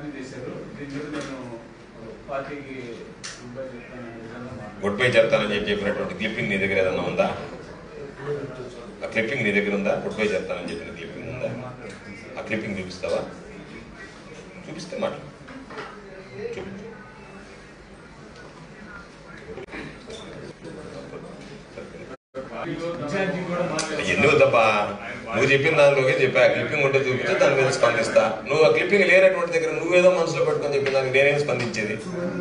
మంది చేశారు దీని మీద నేను పార్టీకి గుడ్ బై చెప్తాననే విధంగా మాట్లాడాను. గుడ్ బై చెప్తానని చెప్పి చెప్పినటువంటి క్లిప్పింగ్ నీ దగ్గర ఏదన్నా ఉందా ఆ క్లిప్పింగ్ నీ దగ్గర ఉందా గుడ్ బై చెప్తానని చెప్పిన క్లిప్పింగ్ ఉందా ఆ క్లిప్పింగ్ చూపిస్తావా చూపిస్తే మాట చూపించు పార్టీలో ఇన్ఛార్జి కూడా మాట్లాడారు. ఎందుకు తప్ప నువ్వు చెప్పిన దానిలోకి చెప్పి ఆ క్లిప్పింగ్ ఉంటే చూపిస్తే దాని మీద స్పందిస్తా నువ్వు ఆ క్లిప్పింగ్ లేనటువంటి దగ్గర నువ్వేదో మనసులో పెట్టుకొని చెప్పిన దానికి నేనేం స్పందించేది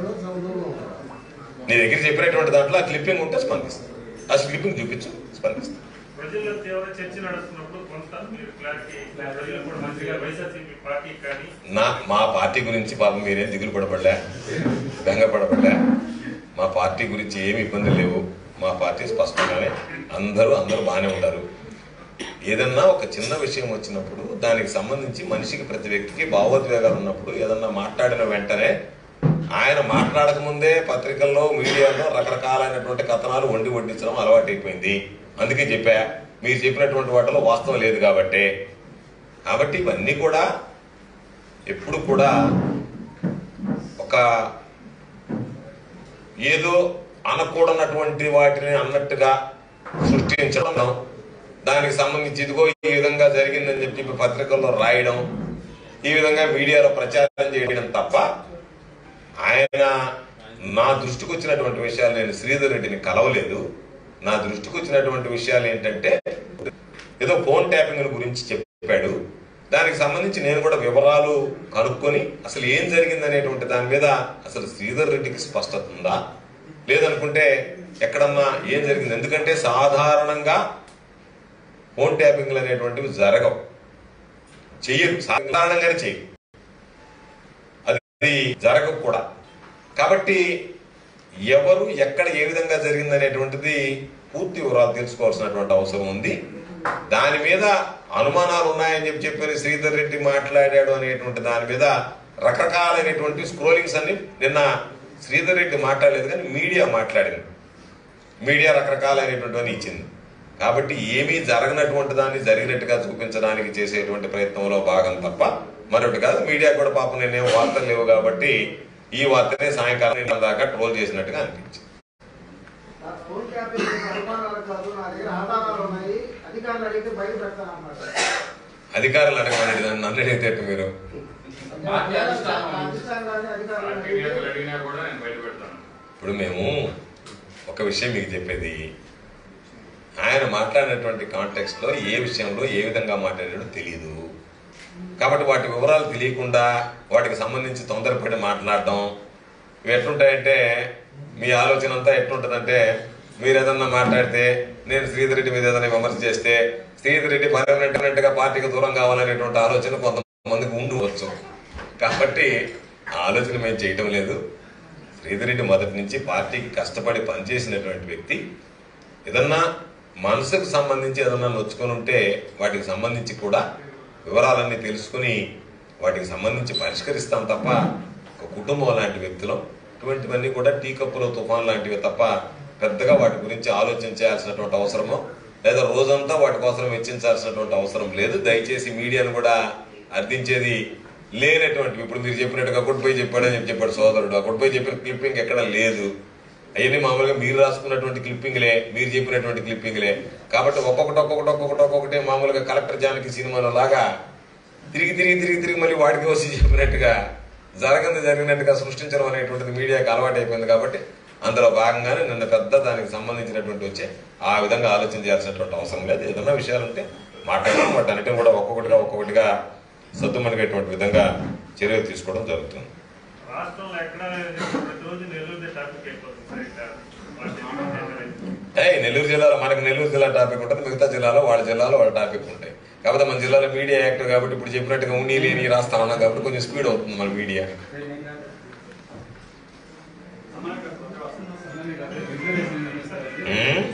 నీ దగ్గర చెప్పినటువంటి దాంట్లో ఆ క్లిప్పింగ్ ఉంటే స్పందిస్తా ఆ క్లిప్పింగ్ చూపించు స్పందిస్తా ప్రజల్లో తీవ్ర చర్చ నడుస్తున్నప్పుడు కొంత మీరు క్లారిటీ ప్రజలు కూడా మంచిగా వైఎస్ఆర్సీపీ పార్టీ కానీ నా మా పార్టీ గురించి పాపం మీరేం దిగులు పడపడలే బెంగ పడపడలే మా పార్టీ గురించి ఏమి ఇబ్బందులు లేవు మా పార్టీ స్పష్టంగానే అందరూ అందరూ బాగానే ఉంటారు ఏదన్నా ఒక చిన్న విషయం వచ్చినప్పుడు దానికి సంబంధించి మనిషికి ప్రతి వ్యక్తికి భావోద్వేగాలు ఉన్నప్పుడు ఏదన్నా మాట్లాడిన వెంటనే ఆయన మాట్లాడక ముందే పత్రికల్లో మీడియాలో రకరకాలైనటువంటి కథనాలు వండి వడ్డించడం అలవాటైపోయింది అందుకే చెప్పా మీరు చెప్పినటువంటి వాటిలో వాస్తవం లేదు కాబట్టి కాబట్టి ఇవన్నీ కూడా ఎప్పుడు కూడా ఒక ఏదో అనకూడనటువంటి వాటిని అన్నట్టుగా సృష్టించడం దానికి సంబంధించి ఇదిగో ఈ విధంగా జరిగిందని చెప్పి పత్రికల్లో రాయడం ఈ విధంగా మీడియాలో ప్రచారం చేయడం తప్ప ఆయన నా దృష్టికి వచ్చినటువంటి విషయాలు నేను శ్రీధర్ రెడ్డిని కలవలేదు నా దృష్టికి వచ్చినటువంటి విషయాలు ఏంటంటే ఏదో ఫోన్ ట్యాపింగ్ గురించి చెప్పాడు దానికి సంబంధించి నేను కూడా వివరాలు కనుక్కొని అసలు ఏం జరిగింది అనేటువంటి దాని మీద అసలు శ్రీధర్ రెడ్డికి స్పష్టత ఉందా లేదనుకుంటే ఎక్కడన్నా ఏం జరిగింది ఎందుకంటే సాధారణంగా ఫోన్ ట్యాపింగ్లు అనేటువంటివి జరగవు చెయ్యరు సాధారణంగానే చెయ్యరు అది జరగవు కూడా కాబట్టి ఎవరు ఎక్కడ ఏ విధంగా జరిగింది అనేటువంటిది పూర్తి వివరాలు తెలుసుకోవాల్సినటువంటి అవసరం ఉంది దాని మీద అనుమానాలు ఉన్నాయని చెప్పి చెప్పారు శ్రీధర్ రెడ్డి మాట్లాడాడు అనేటువంటి దాని మీద రకరకాలైనటువంటి స్క్రోలింగ్స్ అన్ని నిన్న శ్రీధర్ రెడ్డి మాట్లాడలేదు కానీ మీడియా మాట్లాడింది మీడియా రకరకాలైనటువంటివన్నీ ఇచ్చింది కాబట్టి ఏమీ జరగనటువంటి దాన్ని జరిగినట్టుగా చూపించడానికి చేసేటువంటి ప్రయత్నంలో భాగం తప్ప మరొకటి కాదు మీడియా కూడా పాపం నేనేం వార్తలు లేవు కాబట్టి ఈ వార్తనే సాయంకాలం దాకా ట్రోల్ చేసినట్టుగా అనిపించింది నా ఫోన్ ట్యాపింగ్ అనుమానాలు కాదు నా దగ్గర ఆధారాలు ఉన్నాయి అధికారులు అడిగితే బయట పెడతానన్నమాట అధికారులు అడగమని నన్ను అడిగితే మీరు పార్టీ అధిష్టానం నా అధిష్టానాన్ని అధికారులు పార్టీ అడిగితే నేతలు అడిగినా కూడా నేను బయట పెడతాను ఇప్పుడు మేము ఒక విషయం మీకు చెప్పేది ఆయన మాట్లాడినటువంటి కాంటెక్స్ట్ లో ఏ విషయంలో ఏ విధంగా మాట్లాడాడో తెలియదు కాబట్టి వాటి వివరాలు తెలియకుండా వాటికి సంబంధించి తొందరపడి మాట్లాడడం ఇవి ఎట్లుంటాయంటే మీ ఆలోచన అంతా ఎట్లుంటుందంటే మీరు ఏదన్నా మాట్లాడితే నేను శ్రీధర్ రెడ్డి మీద ఏదైనా విమర్శ చేస్తే శ్రీధర్ రెడ్డి పర్మనెంట్ గా పార్టీకి దూరం కావాలనేటువంటి ఆలోచన కొంతమందికి ఉండవచ్చు కాబట్టి ఆ ఆలోచన మేము చేయటం లేదు శ్రీధర్ రెడ్డి మొదటి నుంచి పార్టీకి కష్టపడి పనిచేసినటువంటి వ్యక్తి ఏదన్నా మనసుకు సంబంధించి ఏదన్నా నొచ్చుకొని ఉంటే వాటికి సంబంధించి కూడా వివరాలన్నీ తెలుసుకుని వాటికి సంబంధించి పరిష్కరిస్తాం తప్ప ఒక కుటుంబం లాంటి వ్యక్తులం ఇటువంటివన్నీ కూడా టీ కప్పులో తుఫాన్ లాంటివి తప్ప పెద్దగా వాటి గురించి ఆలోచన చేయాల్సినటువంటి అవసరమో లేదా రోజంతా వాటి కోసం వెచ్చించాల్సినటువంటి అవసరం లేదు దయచేసి మీడియాను కూడా అర్థించేది లేనటువంటి ఇప్పుడు మీరు చెప్పినట్టుగా గుడ్ బై చెప్పాడని చెప్పి చెప్పాడు సోదరుడు ఆ గుడ్ బై చెప్పిన క్లిప్పింగ్ ఎక్కడ లేదు అవన్నీ మామూలుగా మీరు రాసుకున్నటువంటి క్లిప్పింగ్లే మీరు చెప్పినటువంటి క్లిప్పింగ్లే కాబట్టి ఒక్కొక్కటి ఒక్కొక్కటి ఒక్కొక్కటి ఒక్కొక్కటి మామూలుగా కలెక్టర్ జానకి సినిమాలో లాగా తిరిగి తిరిగి తిరిగి తిరిగి మళ్ళీ వాడికి వచ్చి చెప్పినట్టుగా జరగంది జరిగినట్టుగా సృష్టించడం అనేటువంటిది మీడియాకి అలవాటు అయిపోయింది కాబట్టి అందులో భాగంగానే నిన్న పెద్ద దానికి సంబంధించినటువంటి వచ్చే ఆ విధంగా ఆలోచన చేయాల్సినటువంటి అవసరం లేదు ఏదైనా విషయాలు ఉంటే మాట్లాడడం వాటి అన్నిటిని కూడా ఒక్కొక్కటిగా ఒక్కొక్కటిగా సద్దుమణిగేటువంటి విధంగా చర్యలు తీసుకోవడం జరుగుతుంది రాష్ట్రంలో ఎక్కడ ప్రతిరోజు నెల్లూరు టాపిక్ అయిపోతుంది సార్ ఇట్లా పార్టీ మీటింగ్ ఏ నెల్లూరు జిల్లాలో మనకి నెల్లూరు జిల్లా టాపిక్ ఉంటుంది మిగతా జిల్లాలో వాళ్ళ జిల్లాలో వాళ్ళ టాపిక్ ఉంటాయి కాకపోతే మన జిల్లాలో మీడియా యాక్టివ్ కాబట్టి ఇప్పుడు చెప్పినట్టుగా ఉండి లేని రాస్తా ఉన్నాం కాబట్టి కొంచెం స్పీడ్ అవుతుంది మన మీడియా ఉమ్.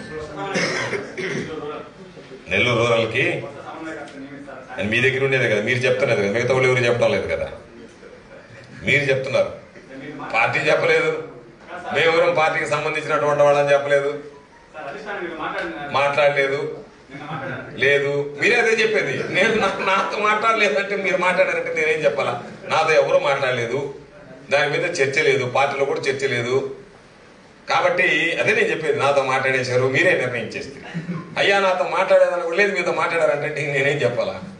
నెల్లూరు రూరల్కి అని మీ దగ్గర ఉండేది కదా మీరు చెప్తున్నది కదా మిగతా వాళ్ళు ఎవరు చెప్పడం లేదు కదా మీరు చెప్తున్నారు పార్టీ చెప్పలేదు మేమెవరం పార్టీకి సంబంధించినటువంటి వాళ్ళని చెప్పలేదు మాట్లాడలేదు లేదు మీరే అదే చెప్పేది నేను నా- నాతో మాట్లాడలేదంటే మీరు మాట్లాడారంటే నేనేం చెప్పాలా నాతో ఎవరు మాట్లాడలేదు దాని మీద చర్చ లేదు పార్టీలో కూడా చర్చ లేదు కాబట్టి అదే నేను చెప్పేది నాతో మాట్లాడేశారు మీరే నిర్ణయం చేస్తే అయ్యా నాతో మాట్లాడేదని కూడా లేదు మీతో మాట్లాడారంటే నేనేం చెప్పాలా